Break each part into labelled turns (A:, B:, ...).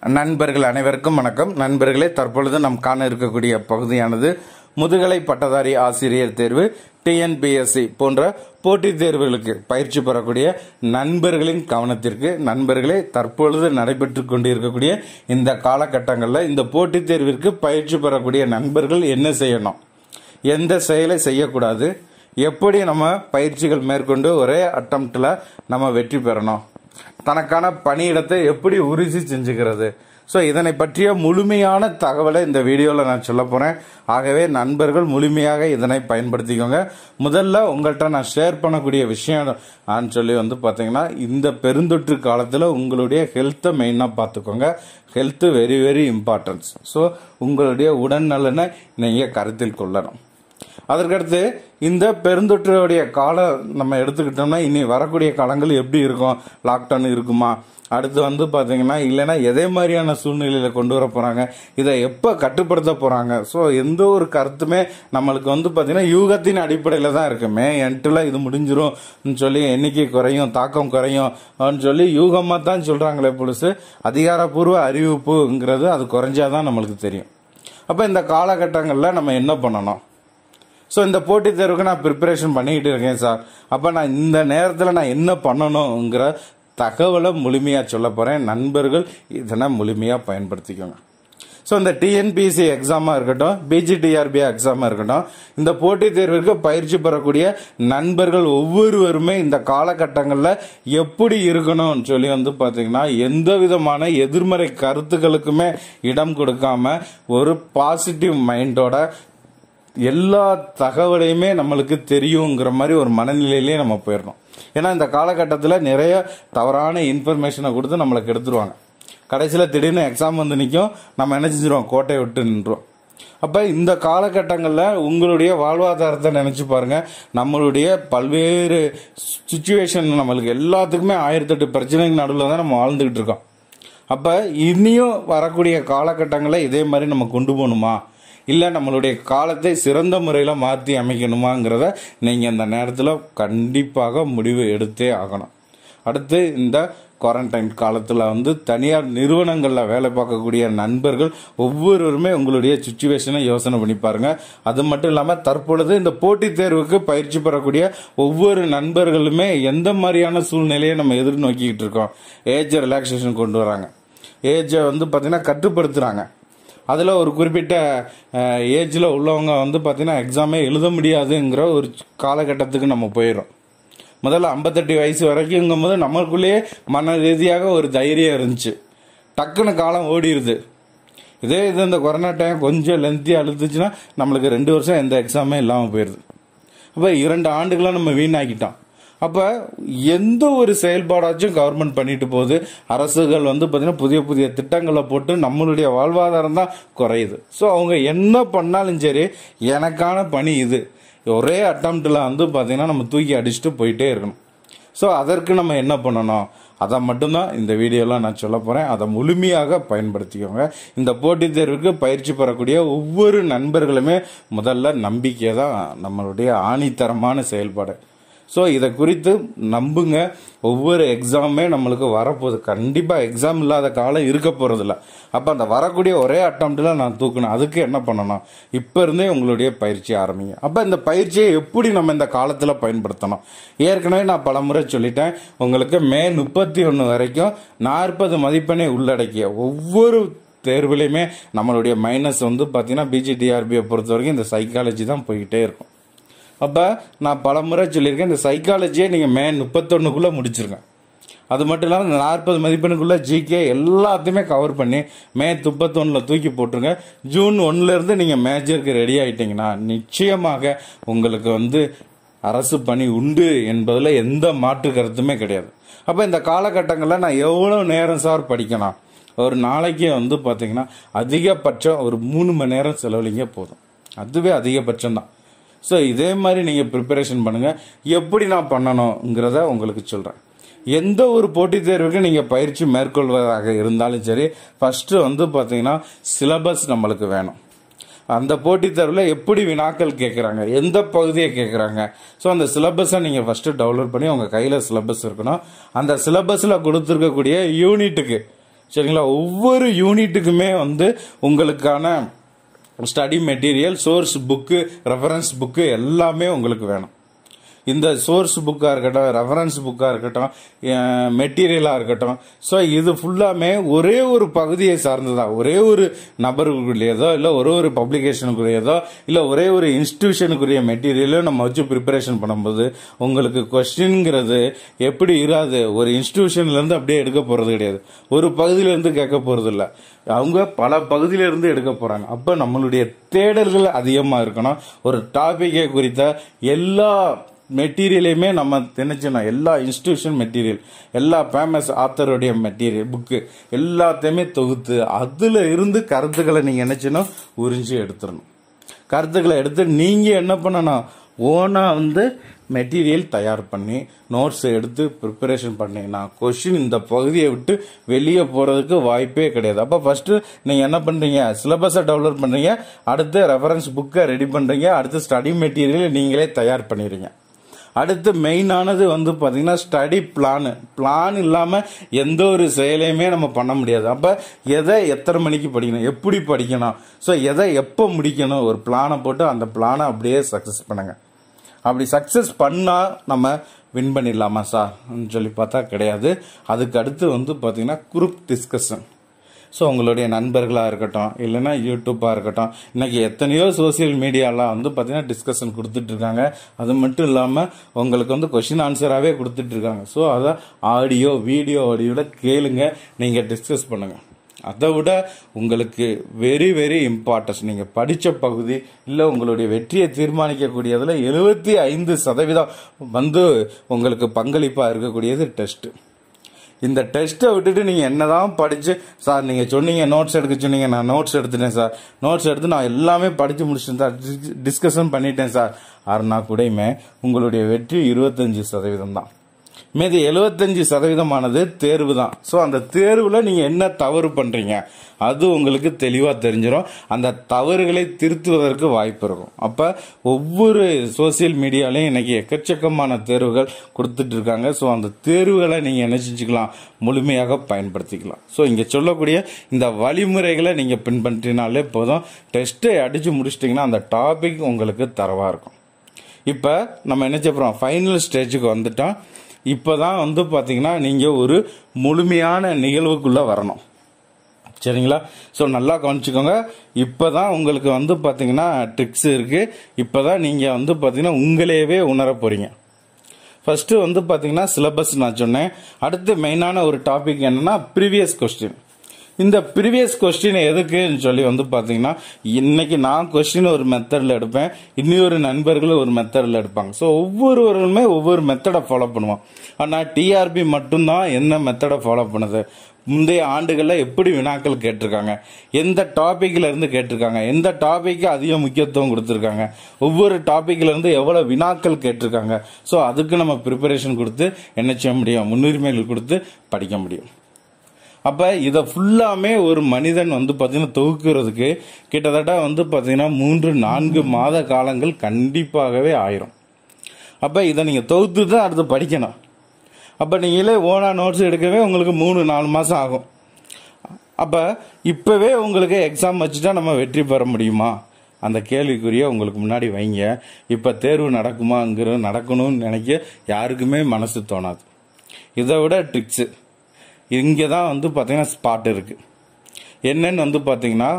A: நண்பர்கள் அனைவருக்கும் வணக்கம் நண்பர்களே தற்பொழுது நாம் காண இருக்கக்கூடிய பகுதியானது முதுகலை பட்டதாரி ஆசிரியர் தேர்வு டிஎன்பிஎஸ்சி போன்ற போட்டித் தேர்வுகளுக்கு பயிற்சி பெறக்கூடிய நண்பர்களின் கவனத்திற்கு நண்பர்களே தற்பொழுது நடைபெற்று கொண்டிருக்கக்கூடிய இந்த காலகட்டங்களில் இந்த போட்டித் தேர்விற்கு பயிற்சி பெறக்கூடிய நண்பர்கள் என்ன செய்யணும் எந்த செயலை செய்யக்கூடாது எப்படி நம்ம பயிற்சிகள் மேற்கொண்டு ஒரே அட்டம்ப்ட்ல நம்ம வெற்றி பெறணும் தனக்கான பணியிடத்தை எப்படி உறுதி செஞ்சுக்கிறது ஸோ இதனை பற்றிய முழுமையான தகவலை இந்த வீடியோவில் நான் சொல்ல போகிறேன் ஆகவே நண்பர்கள் முழுமையாக இதனை பயன்படுத்திக்கோங்க முதல்ல உங்கள்கிட்ட நான் ஷேர் பண்ணக்கூடிய விஷயம் ஆன்னு சொல்லி வந்து பார்த்தீங்கன்னா இந்த பெருந்தொற்று காலத்தில் உங்களுடைய ஹெல்த்தை மெயினாக பார்த்துக்கோங்க health very very importance so உங்களுடைய உடல்நலனை நீங்கள் கருத்தில் கொள்ளணும் அதற்கடுத்து இந்த பெருந்தொற்றுடைய காலம் நம்ம எடுத்துக்கிட்டோம்னா இனி வரக்கூடிய காலங்கள் எப்படி இருக்கும் லாக்டவுன் இருக்குமா அடுத்து வந்து பாத்தீங்கன்னா இல்லைன்னா எதே மாதிரியான சூழ்நிலையில கொண்டு வர போறாங்க இதை எப்ப கட்டுப்படுத்த போறாங்க ஸோ எந்த ஒரு கருத்துமே நம்மளுக்கு வந்து பாத்தீங்கன்னா யூகத்தின் அடிப்படையில தான் இருக்கு மே என்ட்டுல இது முடிஞ்சிரும் சொல்லி எண்ணிக்கை குறையும் தாக்கம் குறையும் அப்படின்னு சொல்லி யூகமா தான் சொல்றாங்களே புதுசு அதிகாரப்பூர்வ அறிவிப்புங்கிறது அது குறைஞ்சாதான் நம்மளுக்கு தெரியும் அப்ப இந்த காலகட்டங்களில் நம்ம என்ன பண்ணணும் ஸோ இந்த போட்டித் தேர்வுக்கு நான் ப்ரிப்பரேஷன் பண்ணிக்கிட்டு இருக்கேன் சார் அப்போ நான் இந்த நேரத்தில் நான் என்ன பண்ணணுங்கிற தகவலை முழுமையாக சொல்ல போகிறேன் நண்பர்கள் இதனை முழுமையாக பயன்படுத்திக்கோங்க ஸோ இந்த டிஎன்பிசி எக்ஸாமாக இருக்கட்டும் பிஜிடிஆர்பி எக்ஸாமாக இருக்கட்டும் இந்த போட்டித் தேர்விற்கு பயிற்சி பெறக்கூடிய நண்பர்கள் ஒவ்வொருவருமே இந்த காலகட்டங்களில் எப்படி இருக்கணும்னு சொல்லி வந்து பார்த்தீங்கன்னா எந்த விதமான எதிர்மறை கருத்துக்களுக்குமே இடம் கொடுக்காம ஒரு பாசிட்டிவ் மைண்டோட எல்லா தகவலையுமே நம்மளுக்கு தெரியுங்கிற மாதிரி ஒரு மனநிலையிலேயே நம்ம போயிடணும் ஏன்னா இந்த காலகட்டத்தில் நிறைய தவறான இன்ஃபர்மேஷனை கொடுத்து நம்மளை கெடுத்துருவாங்க கடைசியில் திடீர்னு எக்ஸாம் வந்து நிற்கும் நம்ம என்ன செஞ்சிருவோம் கோட்டையை விட்டு நின்றோம் அப்போ இந்த காலகட்டங்களில் உங்களுடைய வாழ்வாதாரத்தை நினச்சி பாருங்க நம்மளுடைய பல்வேறு சுச்சுவேஷன் நம்மளுக்கு எல்லாத்துக்குமே ஆயிரத்தெட்டு பிரச்சனைக்கு நடுவில் தான் நம்ம வாழ்ந்துகிட்டு இருக்கோம் அப்போ இனியும் வரக்கூடிய காலகட்டங்களில் இதே மாதிரி நம்ம கொண்டு போகணுமா இல்லை நம்மளுடைய காலத்தை சிறந்த முறையில் மாற்றி அமைக்கணுமாங்கிறத நீங்கள் இந்த நேரத்தில் கண்டிப்பாக முடிவு எடுத்தே ஆகணும் அடுத்து இந்த குவாரண்டைன் காலத்தில் வந்து தனியார் நிறுவனங்களில் வேலை பார்க்கக்கூடிய நண்பர்கள் ஒவ்வொருவருமே உங்களுடைய சுச்சுவேஷனை யோசனை பண்ணி பாருங்க அது மட்டும் இல்லாமல் தற்பொழுது இந்த போட்டித் தேர்வுக்கு பயிற்சி பெறக்கூடிய ஒவ்வொரு நண்பர்களுமே எந்த மாதிரியான சூழ்நிலையை நம்ம எதிர்நோக்கிக்கிட்டு இருக்கோம் ஏஜ் ரிலாக்ஸேஷன் கொண்டு வராங்க ஏஜை வந்து பார்த்தீங்கன்னா கட்டுப்படுத்துகிறாங்க அதில் ஒரு குறிப்பிட்ட ஏஜில் உள்ளவங்க வந்து பார்த்தீங்கன்னா எக்ஸாமே எழுத முடியாதுங்கிற ஒரு காலகட்டத்துக்கு நம்ம போயிடும் முதல்ல ஐம்பத்தெட்டு வயசு வரைக்குங்கும் போது நம்மளுக்குள்ளேயே மன ரீதியாக ஒரு தைரியம் இருந்துச்சு டக்குன்னு காலம் ஓடிடுது இதே இது இந்த கொரோனா டைம் கொஞ்சம் லென்த்தியாக அழுத்துச்சுன்னா நம்மளுக்கு ரெண்டு வருஷம் எந்த எக்ஸாமே இல்லாமல் போயிடுது அப்போ இரண்டு ஆண்டுகளாக நம்ம வீணாக்கிட்டோம் அப்போ எந்த ஒரு செயல்பாடாச்சும் கவர்மெண்ட் பண்ணிட்டு போகுது அரசுகள் வந்து பார்த்தீங்கன்னா புதிய புதிய திட்டங்களை போட்டு நம்மளுடைய வாழ்வாதாரம் தான் குறையுது ஸோ அவங்க என்ன பண்ணாலும் சரி எனக்கான பணி இது ஒரே அட்டம்ப்டில் வந்து பார்த்தீங்கன்னா நம்ம தூக்கி அடிச்சுட்டு போயிட்டே இருக்கணும் ஸோ அதற்கு நம்ம என்ன பண்ணணும் அதை மட்டும்தான் இந்த வீடியோலாம் நான் சொல்ல போகிறேன் அதை முழுமையாக பயன்படுத்திக்கோங்க இந்த போட்டித் தேர்வுக்கு பயிற்சி பெறக்கூடிய ஒவ்வொரு நண்பர்களுமே முதல்ல நம்பிக்கை தான் நம்மளுடைய ஆணித்தரமான செயல்பாடு ஸோ இதை குறித்து நம்புங்க ஒவ்வொரு எக்ஸாமுமே நம்மளுக்கு வரப்போகுது கண்டிப்பாக எக்ஸாம் இல்லாத காலம் இருக்க போகிறதில்ல அப்போ அந்த வரக்கூடிய ஒரே அட்டம்ப்டில் நான் தூக்கணும் அதுக்கு என்ன பண்ணணும் இப்போ இருந்தே உங்களுடைய பயிற்சி ஆரம்பிங்க அப்போ இந்த பயிற்சியை எப்படி நம்ம இந்த காலத்தில் பயன்படுத்தணும் ஏற்கனவே நான் பலமுறை சொல்லிட்டேன் உங்களுக்கு மே முப்பத்தி ஒன்று வரைக்கும் நாற்பது மதிப்பெண்ணை உள்ளடக்கிய ஒவ்வொரு தேர்வுலையுமே நம்மளுடைய மைனஸ் வந்து பார்த்தீங்கன்னா பிஜிடிஆர்பியை பொறுத்த வரைக்கும் இந்த சைக்காலஜி தான் போய்கிட்டே இருக்கும் அப்போ நான் பல முறை சொல்லியிருக்கேன் இந்த சைக்காலஜியை நீங்கள் மே முப்பத்தொன்னுக்குள்ளே முடிச்சிருங்க அது மட்டும் இல்லாமல் இந்த நாற்பது மதிப்பெண்ணுக்குள்ளே ஜிகே எல்லாத்தையுமே கவர் பண்ணி மே முப்பத்தொன்னில் தூக்கி போட்டுருங்க ஜூன் ஒன்றுலேருந்து நீங்கள் மேஜருக்கு ரெடி ஆகிட்டீங்கன்னா நிச்சயமாக உங்களுக்கு வந்து அரசு பணி உண்டு என்பதில் எந்த மாற்று கருத்துமே கிடையாது அப்போ இந்த காலகட்டங்களில் நான் எவ்வளோ நேரம் சார் படிக்கணும் ஒரு நாளைக்கு வந்து பார்த்தீங்கன்னா அதிகபட்சம் ஒரு மூணு மணி நேரம் செலவழிங்க போதும் அதுவே அதிகபட்சம் தான் ஸோ இதே மாதிரி நீங்கள் ப்ரிப்பரேஷன் பண்ணுங்கள் எப்படி நான் பண்ணணுங்கிறத உங்களுக்கு சொல்கிறேன் எந்த ஒரு போட்டித் தேர்வுக்கு நீங்கள் பயிற்சி மேற்கொள்வதாக இருந்தாலும் சரி ஃபஸ்ட்டு வந்து பார்த்தீங்கன்னா சிலபஸ் நம்மளுக்கு வேணும் அந்த போட்டித் தேர்வில் எப்படி வினாக்கள் கேட்குறாங்க எந்த பகுதியை கேட்குறாங்க ஸோ அந்த சிலபஸை நீங்கள் ஃபஸ்ட்டு டவுன்லோட் பண்ணி உங்கள் கையில் சிலபஸ் இருக்கணும் அந்த சிலபஸில் கொடுத்துருக்கக்கூடிய யூனிட்டுக்கு சரிங்களா ஒவ்வொரு யூனிட்டுக்குமே வந்து உங்களுக்கான study material source book reference book எல்லாமே உங்களுக்கு வேணும் இந்த சோர்ஸ் புக்காக இருக்கட்டும் ரெஃபரன்ஸ் புக்காக இருக்கட்டும் மெட்டீரியலாக இருக்கட்டும் ஸோ இது ஃபுல்லாமே ஒரே ஒரு பகுதியை சார்ந்ததான் ஒரே ஒரு நபருக்குரியதோ இல்லை ஒரே ஒரு பப்ளிகேஷனுக்குரியதோ இல்லை ஒரே ஒரு இன்ஸ்டிடியூஷனுக்குரிய மெட்டீரியலோ நம்ம வச்சு ப்ரிப்பரேஷன் பண்ணும்போது உங்களுக்கு கொஸ்டின்ங்கிறது எப்படி இராது ஒரு இன்ஸ்டிடியூஷன்லேருந்து அப்படியே எடுக்க போகிறது கிடையாது ஒரு பகுதியிலேருந்து கேட்க போகிறது இல்லை அவங்க பல பகுதியிலிருந்து எடுக்க போறாங்க அப்ப நம்மளுடைய தேடல்கள் அதிகமா இருக்கணும் ஒரு டாபிக்கை குறித்த எல்லா மெட்டீரியலையுமே நம்ம திணிச்சணும் எல்லா இன்ஸ்டிடியூஷன் மெட்டீரியல் எல்லா ஃபேமஸ் ஆத்தருடைய மெட்டீரியல் புக்கு எல்லாத்தையுமே தொகுத்து அதுல இருந்து கருத்துக்களை நீங்க நினைச்சணும் உறிஞ்சி எடுத்துடணும் கருத்துக்களை எடுத்து நீங்க என்ன பண்ணணும் ஓனா வந்து மெட்டீரியல் தயார் பண்ணி நோட்ஸ் எடுத்து ப்ரிப்பரேஷன் பண்ணீங்கன்னா கொஷின் இந்த பகுதியை விட்டு வெளியே போகிறதுக்கு வாய்ப்பே கிடையாது அப்போ ஃபர்ஸ்ட் நீங்கள் என்ன பண்ணுறீங்க சிலபஸை டெவலப் பண்ணுறீங்க அடுத்து ரெஃபரன்ஸ் புக்கை ரெடி பண்ணுறீங்க அடுத்து ஸ்டடி மெட்டீரியல் நீங்களே தயார் பண்ணிடுறீங்க அடுத்து மெயினானது வந்து பார்த்தீங்கன்னா ஸ்டடி பிளான் பிளான் இல்லாமல் எந்த ஒரு செயலையுமே நம்ம பண்ண முடியாது அப்போ எதை எத்தனை மணிக்கு படிக்கணும் எப்படி படிக்கணும் ஸோ எதை எப்போ முடிக்கணும் ஒரு பிளானை போட்டு அந்த பிளானை அப்படியே சக்ஸஸ் பண்ணுங்க அப்படி சக்ஸஸ் பண்ணால் நம்ம வின் பண்ணிடலாமா சார் சொல்லி பார்த்தா கிடையாது அதுக்கு அடுத்து வந்து பார்த்தீங்கன்னா குரூப் டிஸ்கஷன் ஸோ உங்களுடைய நண்பர்களாக இருக்கட்டும் இல்லைன்னா யூடியூப்பாக இருக்கட்டும் இன்னைக்கு எத்தனையோ சோசியல் மீடியாலாம் வந்து பார்த்தீங்கன்னா டிஸ்கஷன் கொடுத்துட்டு இருக்காங்க அது மட்டும் இல்லாமல் உங்களுக்கு வந்து கொஷின் ஆன்சராகவே கொடுத்துட்டு இருக்காங்க ஸோ அதை ஆடியோ வீடியோ ஆடியோவில் கேளுங்க நீங்கள் டிஸ்கஸ் பண்ணுங்கள் அதை விட உங்களுக்கு வெரி வெரி இம்பார்ட்டன்ஸ் நீங்கள் படித்த பகுதி இல்லை உங்களுடைய வெற்றியை தீர்மானிக்கக்கூடியதில் எழுபத்தி ஐந்து சதவீதம் வந்து உங்களுக்கு பங்களிப்பாக இருக்கக்கூடியது டெஸ்ட்டு இந்த டெஸ்ட்டை விட்டுட்டு நீங்கள் என்னதான் படித்து சார் நீங்கள் சொன்னீங்க நோட்ஸ் எடுக்க சொன்னீங்க நான் நோட்ஸ் எடுத்துட்டேன் சார் நோட்ஸ் எடுத்து நான் எல்லாமே படித்து முடிச்சிட்டேன் சார் டிஸ்கஷன் பண்ணிட்டேன் சார் ஆறுனா கூடயுமே உங்களுடைய வெற்றி இருபத்தஞ்சு சதவீதம் தான் மீதி எழுபத்தஞ்சு சதவீதமானது தேர்வு தான் ஸோ அந்த தேர்வில் நீங்கள் என்ன தவறு பண்ணுறீங்க அது உங்களுக்கு தெளிவாக தெரிஞ்சிடும் அந்த தவறுகளை திருத்துவதற்கு வாய்ப்பு இருக்கும் அப்போ ஒவ்வொரு சோசியல் மீடியாலையும் இன்னைக்கு எக்கச்சக்கமான தேர்வுகள் கொடுத்துட்டு இருக்காங்க ஸோ அந்த தேர்வுகளை நீங்கள் என்ன செஞ்சுக்கலாம் முழுமையாக பயன்படுத்திக்கலாம் ஸோ இங்கே சொல்லக்கூடிய இந்த வழிமுறைகளை நீங்கள் பின்பற்றினாலே போதும் டெஸ்ட்டை அடித்து முடிச்சிட்டிங்கன்னா அந்த டாபிக் உங்களுக்கு தரவாக இருக்கும் இப்போ நம்ம என்ன செய்யறோம் ஃபைனல் ஸ்டேஜுக்கு வந்துட்டோம் இப்போ தான் வந்து பார்த்தீங்கன்னா நீங்கள் ஒரு முழுமையான நிகழ்வுக்குள்ளே வரணும் சரிங்களா ஸோ நல்லா கவனிச்சுக்கோங்க இப்போ தான் உங்களுக்கு வந்து பார்த்தீங்கன்னா ட்ரிக்ஸ் இருக்குது இப்போ தான் நீங்கள் வந்து பார்த்தீங்கன்னா உங்களையவே உணர போகிறீங்க ஃபர்ஸ்ட் வந்து பார்த்தீங்கன்னா சிலபஸ் நான் சொன்னேன் அடுத்து மெயினான ஒரு டாபிக் என்னன்னா ப்ரீவியஸ் கொஸ்டின் இந்த ப்ரீவியஸ் கொஸ்டின் எதுக்குன்னு சொல்லி வந்து பார்த்தீங்கன்னா இன்னைக்கு நான் கொஸ்டின் ஒரு மெத்தடில் எடுப்பேன் இன்னொரு நண்பர்களும் ஒரு மெத்தடில் எடுப்பாங்க ஸோ ஒவ்வொருவருமே ஒவ்வொரு மெத்தடை ஃபாலோ பண்ணுவோம் ஆனால் டிஆர்பி மட்டும்தான் என்ன மெத்தடை ஃபாலோ பண்ணுது முந்தைய ஆண்டுகளில் எப்படி வினாக்கள் கேட்டிருக்காங்க எந்த டாபிக்ல இருந்து கேட்டிருக்காங்க எந்த டாபிக்கு அதிக முக்கியத்துவம் கொடுத்துருக்காங்க ஒவ்வொரு டாபிக்ல இருந்து எவ்வளவு வினாக்கள் கேட்டிருக்காங்க ஸோ அதுக்கு நம்ம ப்ரிப்பரேஷன் கொடுத்து என்ன செய்ய முடியும் முன்னுரிமைகள் கொடுத்து படிக்க முடியும் அப்ப இதை ஃபுல்லாமே ஒரு மனிதன் வந்து பார்த்தீங்கன்னா தொகுக்கிறதுக்கு கிட்டத்தட்ட வந்து பார்த்தீங்கன்னா மூன்று நான்கு மாத காலங்கள் கண்டிப்பாகவே ஆயிரும் அப்ப இதை நீங்க தொகுத்து தான் அடுத்து படிக்கணும் அப்ப நீங்களே ஓனா நோட்ஸ் எடுக்கவே உங்களுக்கு மூணு நாலு மாசம் ஆகும் அப்ப இப்பவே உங்களுக்கு எக்ஸாம் வச்சுட்டா நம்ம வெற்றி பெற முடியுமா அந்த கேள்விக்குரிய உங்களுக்கு முன்னாடி வைங்க இப்ப தேர்வு நடக்குமாங்கிற நடக்கணும்னு நினைக்க யாருக்குமே மனசு தோணாது இதை விட ட்ரிக்ஸு இங்கே தான் வந்து பார்த்தீங்கன்னா ஸ்பாட் இருக்கு என்னன்னு வந்து பார்த்தீங்கன்னா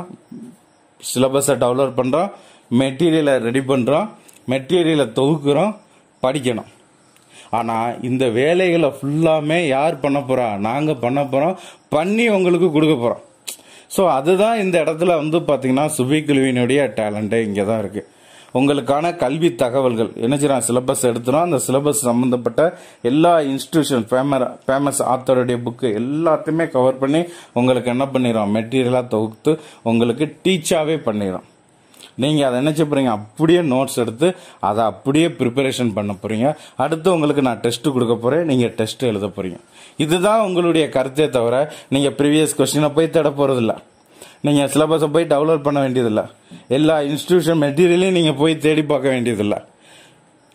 A: சிலபஸை டெவலப் பண்ணுறோம் மெட்டீரியலை ரெடி பண்ணுறோம் மெட்டீரியலை தொகுக்கிறோம் படிக்கணும் ஆனால் இந்த வேலைகளை ஃபுல்லாமே யார் பண்ண போகிறா நாங்கள் பண்ண போகிறோம் பண்ணி உங்களுக்கு கொடுக்க போகிறோம் ஸோ அதுதான் இந்த இடத்துல வந்து பார்த்தீங்கன்னா சுபிக்குழுவினுடைய டேலண்ட்டே இங்கே தான் இருக்குது உங்களுக்கான கல்வி தகவல்கள் என்ன செய்யறான் சிலபஸ் எடுத்துறோம் அந்த சிலபஸ் சம்பந்தப்பட்ட எல்லா இன்ஸ்டிடியூஷன் ஃபேமஸ் ஆத்தருடைய புக்கு எல்லாத்தையுமே கவர் பண்ணி உங்களுக்கு என்ன பண்ணிடுறோம் மெட்டீரியலாக தொகுத்து உங்களுக்கு டீச்சாவே பண்ணிடுறோம் நீங்கள் அதை என்ன செய்ய போறீங்க அப்படியே நோட்ஸ் எடுத்து அதை அப்படியே ப்ரிப்பரேஷன் பண்ண போறீங்க அடுத்து உங்களுக்கு நான் டெஸ்ட் கொடுக்க போறேன் நீங்கள் டெஸ்ட் எழுத போறீங்க இதுதான் உங்களுடைய கருத்தே தவிர நீங்கள் ப்ரீவியஸ் கொஸ்டினை போய் தேட போறதில்ல நீங்கள் சிலபஸை போய் டவுன்லோட் பண்ண வேண்டியதில்லை எல்லா இன்ஸ்டிடியூஷன் மெட்டீரியலையும் நீங்கள் போய் தேடி பார்க்க வேண்டியதில்லை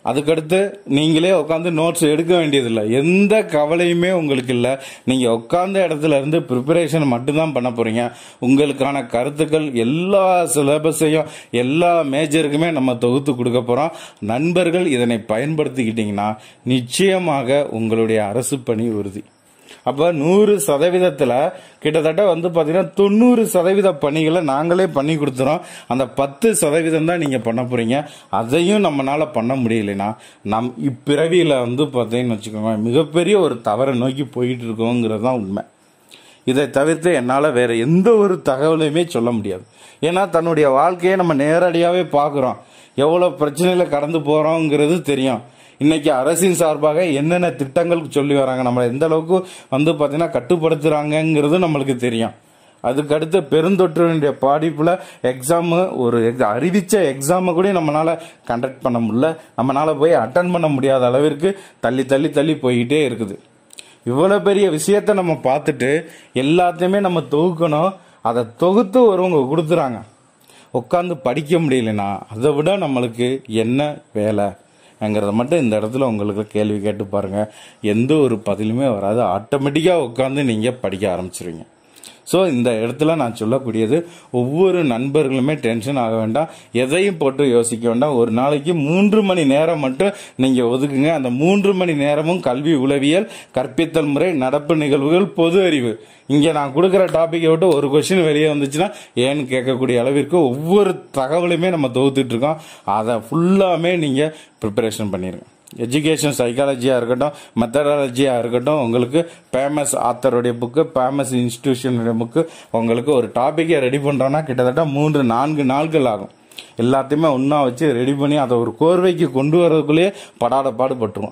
A: அதுக்கடுத்து நீங்களே உட்காந்து நோட்ஸ் எடுக்க வேண்டியதில்லை எந்த கவலையுமே உங்களுக்கு இல்லை நீங்கள் உட்காந்த இடத்துல இருந்து ப்ரிப்பரேஷன் மட்டும்தான் பண்ண போறீங்க உங்களுக்கான கருத்துக்கள் எல்லா சிலபஸையும் எல்லா மேஜருக்குமே நம்ம தொகுத்து கொடுக்க போகிறோம் நண்பர்கள் இதனை பயன்படுத்திக்கிட்டீங்கன்னா நிச்சயமாக உங்களுடைய அரசு பணி உறுதி அப்போ நூறு சதவீதத்தில் கிட்டத்தட்ட வந்து பார்த்தீங்கன்னா தொண்ணூறு சதவீத பணிகளை நாங்களே பண்ணி கொடுத்துறோம் அந்த பத்து சதவீதம் தான் நீங்கள் பண்ண போகிறீங்க அதையும் நம்மளால பண்ண முடியலைன்னா நம் இப்பிறவியில் வந்து பார்த்தீங்கன்னு வச்சுக்கோங்க மிகப்பெரிய ஒரு தவறை நோக்கி போயிட்டு இருக்கோங்கிறது தான் உண்மை இதை தவிர்த்து என்னால் வேற எந்த ஒரு தகவலையுமே சொல்ல முடியாது ஏன்னா தன்னுடைய வாழ்க்கையை நம்ம நேரடியாகவே பார்க்குறோம் எவ்வளோ பிரச்சனையில கடந்து போகிறோங்கிறது தெரியும் இன்னைக்கு அரசின் சார்பாக என்னென்ன திட்டங்கள் சொல்லி வராங்க நம்மளை எந்த அளவுக்கு வந்து பார்த்தீங்கன்னா கட்டுப்படுத்துறாங்கங்கிறது நம்மளுக்கு தெரியும் அதுக்கடுத்து பெருந்தொற்றுடைய பாடிப்புல எக்ஸாம் ஒரு ex- அறிவிச்ச எக்ஸாமை கூட நம்மளால கண்டக்ட் பண்ண முடியல நம்மளால போய் அட்டன் பண்ண முடியாத அளவிற்கு தள்ளி தள்ளி தள்ளி போய்கிட்டே இருக்குது இவ்வளவு பெரிய விஷயத்த நம்ம பார்த்துட்டு எல்லாத்தையுமே நம்ம தொகுக்கணும் அதை தொகுத்து ஒருவங்க கொடுத்துறாங்க உட்காந்து படிக்க முடியலனா அதை விட நம்மளுக்கு என்ன வேலைங்கிறத மட்டும் இந்த இடத்துல உங்களுக்கு கேள்வி கேட்டு பாருங்க எந்த ஒரு பதிலுமே வராது ஆட்டோமேட்டிக்காக உட்காந்து நீங்கள் படிக்க ஆரம்பிச்சிருவீங்க ஸோ இந்த இடத்துல நான் சொல்லக்கூடியது ஒவ்வொரு நண்பர்களுமே டென்ஷன் ஆக வேண்டாம் எதையும் போட்டு யோசிக்க வேண்டாம் ஒரு நாளைக்கு மூன்று மணி நேரம் மட்டும் நீங்கள் ஒதுக்குங்க அந்த மூன்று மணி நேரமும் கல்வி உளவியல் கற்பித்தல் முறை நடப்பு நிகழ்வுகள் பொது அறிவு இங்கே நான் கொடுக்குற டாப்பிக்கை விட்டு ஒரு கொஸ்டின் வெளியே வந்துச்சுன்னா ஏன்னு கேட்கக்கூடிய அளவிற்கு ஒவ்வொரு தகவலையுமே நம்ம தொகுத்துட்டு இருக்கோம் அதை ஃபுல்லாமே நீங்கள் ப்ரிப்பரேஷன் பண்ணிடுங்க எஜுகேஷன் சைக்காலஜியாக இருக்கட்டும் மெத்தடாலஜியாக இருக்கட்டும் உங்களுக்கு ஃபேமஸ் ஆத்தருடைய புக்கு ஃபேமஸ் இன்ஸ்டிடியூஷனுடைய புக்கு உங்களுக்கு ஒரு டாப்பிக்கை ரெடி பண்ணுறோன்னா கிட்டத்தட்ட மூன்று நான்கு நாட்கள் ஆகும் எல்லாத்தையுமே ஒன்றா வச்சு ரெடி பண்ணி அதை ஒரு கோர்வைக்கு கொண்டு வரதுக்குள்ளேயே படாத பாடுபட்டுருவோம்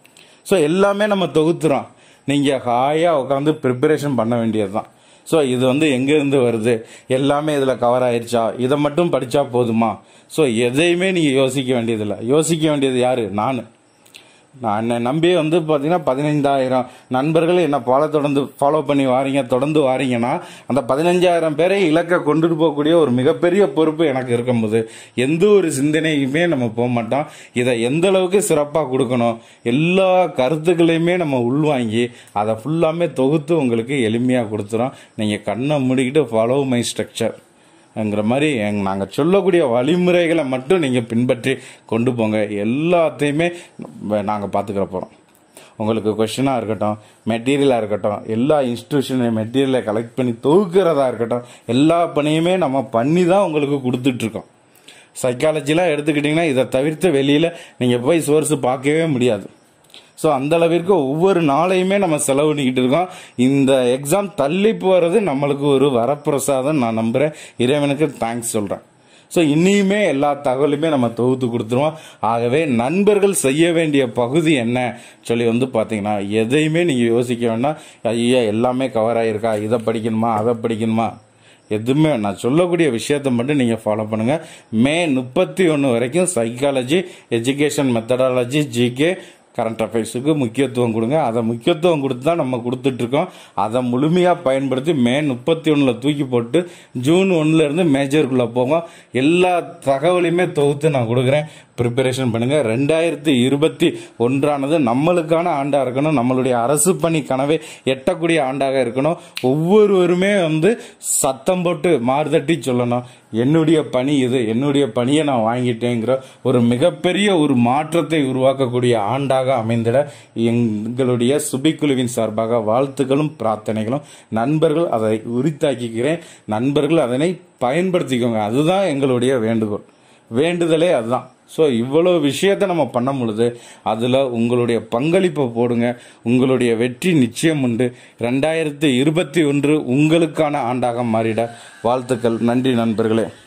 A: ஸோ எல்லாமே நம்ம தொகுத்துறோம் நீங்கள் ஹாயாக உட்காந்து ப்ரிப்பரேஷன் பண்ண வேண்டியது தான் ஸோ இது வந்து எங்கேருந்து வருது எல்லாமே இதில் கவர் ஆயிருச்சா இதை மட்டும் படித்தா போதுமா ஸோ எதையுமே நீங்கள் யோசிக்க வேண்டியதில்லை யோசிக்க வேண்டியது யாரு நான் நான் என்னை நம்பி வந்து பார்த்தீங்கன்னா பதினைந்தாயிரம் நண்பர்கள் என்னை ஃபாலோ தொடர்ந்து ஃபாலோ பண்ணி வாரீங்க தொடர்ந்து வாரீங்கன்னா அந்த பதினஞ்சாயிரம் பேரை இலக்க கொண்டுட்டு போகக்கூடிய ஒரு மிகப்பெரிய பொறுப்பு எனக்கு இருக்கும்போது எந்த ஒரு சிந்தனையுமே நம்ம போக மாட்டோம் இதை எந்த அளவுக்கு சிறப்பாக கொடுக்கணும் எல்லா கருத்துக்களையுமே நம்ம உள்வாங்கி அதை ஃபுல்லாமே தொகுத்து உங்களுக்கு எளிமையாக கொடுத்துறோம் நீங்கள் கண்ணை மூடிக்கிட்டு ஃபாலோ மை ஸ்ட்ரக்சர் ங்கிற மாதிரி எங் நாங்கள் சொல்லக்கூடிய வழிமுறைகளை மட்டும் நீங்கள் பின்பற்றி கொண்டு போங்க எல்லாத்தையுமே நாங்கள் பார்த்துக்கிற போகிறோம் உங்களுக்கு கொஷினாக இருக்கட்டும் மெட்டீரியலாக இருக்கட்டும் எல்லா இன்ஸ்டிடியூஷன் மெட்டீரியலை கலெக்ட் பண்ணி தொகுக்கிறதா இருக்கட்டும் எல்லா பணியுமே நம்ம பண்ணி தான் உங்களுக்கு கொடுத்துட்ருக்கோம் சைக்காலஜிலாம் எடுத்துக்கிட்டிங்கன்னா இதை தவிர்த்து வெளியில் நீங்கள் போய் சோர்ஸ் பார்க்கவே முடியாது ஸோ அந்த அளவிற்கு ஒவ்வொரு நாளையுமே நம்ம செலவு பண்ணிக்கிட்டு இருக்கோம் இந்த எக்ஸாம் தள்ளி போகிறது நம்மளுக்கு ஒரு வரப்பிரசாதம் நான் நம்புகிறேன் இறைவனுக்கு தேங்க்ஸ் சொல்கிறேன் ஸோ இனியுமே எல்லா தகவலுமே நம்ம தொகுத்து கொடுத்துருவோம் ஆகவே நண்பர்கள் செய்ய வேண்டிய பகுதி என்ன சொல்லி வந்து பார்த்தீங்கன்னா எதையுமே நீங்கள் யோசிக்க வேண்டாம் ஐயா எல்லாமே கவர் ஆகிருக்கா இதை படிக்கணுமா அதை படிக்கணுமா எதுவுமே நான் சொல்லக்கூடிய விஷயத்தை மட்டும் நீங்கள் ஃபாலோ பண்ணுங்கள் மே முப்பத்தி ஒன்று வரைக்கும் psychology education methodology GK current அஃபேர்ஸுக்கு முக்கியத்துவம் கொடுங்க அதை முக்கியத்துவம் கொடுத்து தான் நம்ம கொடுத்துட்ருக்கோம் அதை முழுமையாக பயன்படுத்தி மே முப்பத்தி ஒன்றில் தூக்கி போட்டு ஜூன் ஒன்றுல இருந்து மேஜருக்குள்ளே போவோம் எல்லா தகவலையுமே தொகுத்து நான் கொடுக்குறேன் ப்ரிப்பரேஷன் பண்ணுங்க ரெண்டாயிரத்தி இருபத்தி ஒன்றானது நம்மளுக்கான ஆண்டாக இருக்கணும் நம்மளுடைய அரசு பணி கனவை எட்டக்கூடிய ஆண்டாக இருக்கணும் ஒவ்வொருவருமே வந்து சத்தம் போட்டு மாறுதட்டி சொல்லணும் என்னுடைய பணி இது என்னுடைய பணியை நான் வாங்கிட்டேங்கிற ஒரு மிகப்பெரிய ஒரு மாற்றத்தை உருவாக்கக்கூடிய ஆண்டாக அமைந்திட எங்களுடைய சுபிக்குழுவின் சார்பாக வாழ்த்துக்களும் பிரார்த்தனைகளும் நண்பர்கள் அதை உரித்தாக்கிக்கிறேன் நண்பர்கள் அதனை பயன்படுத்திக்கோங்க அதுதான் எங்களுடைய வேண்டுகோள் வேண்டுதலே அதுதான் ஸோ இவ்வளோ விஷயத்த நம்ம பண்ணும் பொழுது அதில் உங்களுடைய பங்களிப்பை போடுங்க உங்களுடைய வெற்றி நிச்சயம் உண்டு ரெண்டாயிரத்தி இருபத்தி ஒன்று உங்களுக்கான ஆண்டாக மாறிட வாழ்த்துக்கள் நன்றி நண்பர்களே